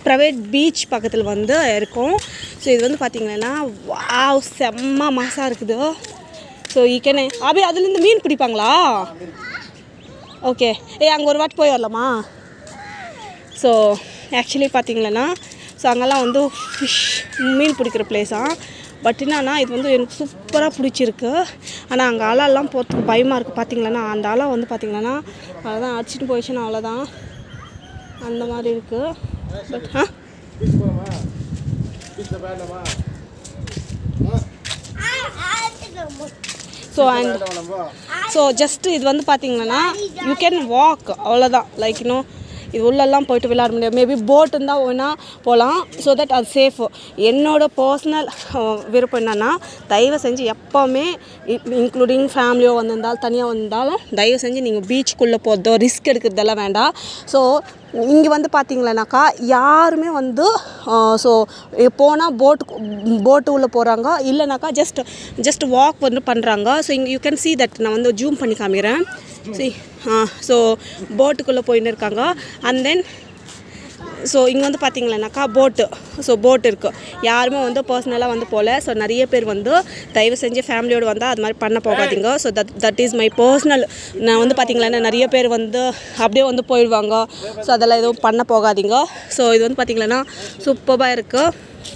private beach பக்கத்தில் வந்து இருக்கும் ஸோ இது வந்து பார்த்தீங்கன்னா வாவ் செம்ம மாசாக இருக்குது ஸோ ஈக்கனே அபி அதுலேருந்து மீன் பிடிப்பாங்களா ஓகே ஏ அங்கே ஒரு வாட்டி போய் வரலாமா ஸோ ஆக்சுவலி பார்த்தீங்கன்னா ஸோ அங்கெல்லாம் வந்து ஃபிஷ் மீன் பிடிக்கிற பிளேஸாக பட் என்னன்னா இது வந்து எனக்கு சூப்பராக பிடிச்சிருக்கு ஆனால் அங்கே அலைலாம் போகிறதுக்கு பயமாக இருக்குது பார்த்தீங்களன்னா அந்த அலை வந்து பார்த்தீங்கன்னா அதான் அடிச்சிட்டு போயிடுச்சுன்னா அவ்வளோதான் அந்த மாதிரி இருக்குது but ah so and so just இது வந்து பார்த்தீங்கன்னா யூ கேன் வாக் அவ்வளோதான் லைக் இன்னும் இது உள்ளெல்லாம் போயிட்டு விளையாட முடியாது மேபி போட் இருந்தால் ஒன்றா போகலாம் ஸோ தட் அது சேஃப் என்னோட பர்சனல் விருப்பம் என்னென்னா தயவு செஞ்சு எப்போவுமே இன்க்ளூடிங் ஃபேமிலியோ வந்திருந்தாலும் தனியாக வந்தாலும் தயவு செஞ்சு நீங்கள் பீச்சுக்குள்ளே போகிறதோ ரிஸ்க் எடுக்கிறதெல்லாம் வேண்டாம் ஸோ இங்கே வந்து பார்த்தீங்களேனாக்கா யாருமே வந்து ஸோ போனால் போட்டு போட்டு உள்ளே போகிறாங்க இல்லைனாக்கா ஜஸ்ட் ஜஸ்ட் வாக் வந்து பண்ணுறாங்க ஸோ இங்கே யூ கேன் see தட் நான் வந்து ஜூம் பண்ணி காமிக்கிறேன் சி ஸோ போட்டுக்குள்ளே போயின்னு இருக்காங்க அண்ட் தென் ஸோ இங்கே வந்து பார்த்தீங்களேனாக்கா போட்டு ஸோ போட் இருக்குது யாருமே வந்து பர்சனலாக வந்து போகல ஸோ நிறைய பேர் வந்து தயவு செஞ்சு ஃபேமிலியோடு வந்தால் அது மாதிரி பண்ண போகாதீங்க so that that is my personal நான் வந்து பார்த்தீங்களா நிறைய பேர் வந்து அப்படியே வந்து போயிடுவாங்க ஸோ அதெல்லாம் எதுவும் பண்ண போகாதீங்க ஸோ இது வந்து பார்த்தீங்கன்னா சூப்பராக இருக்குது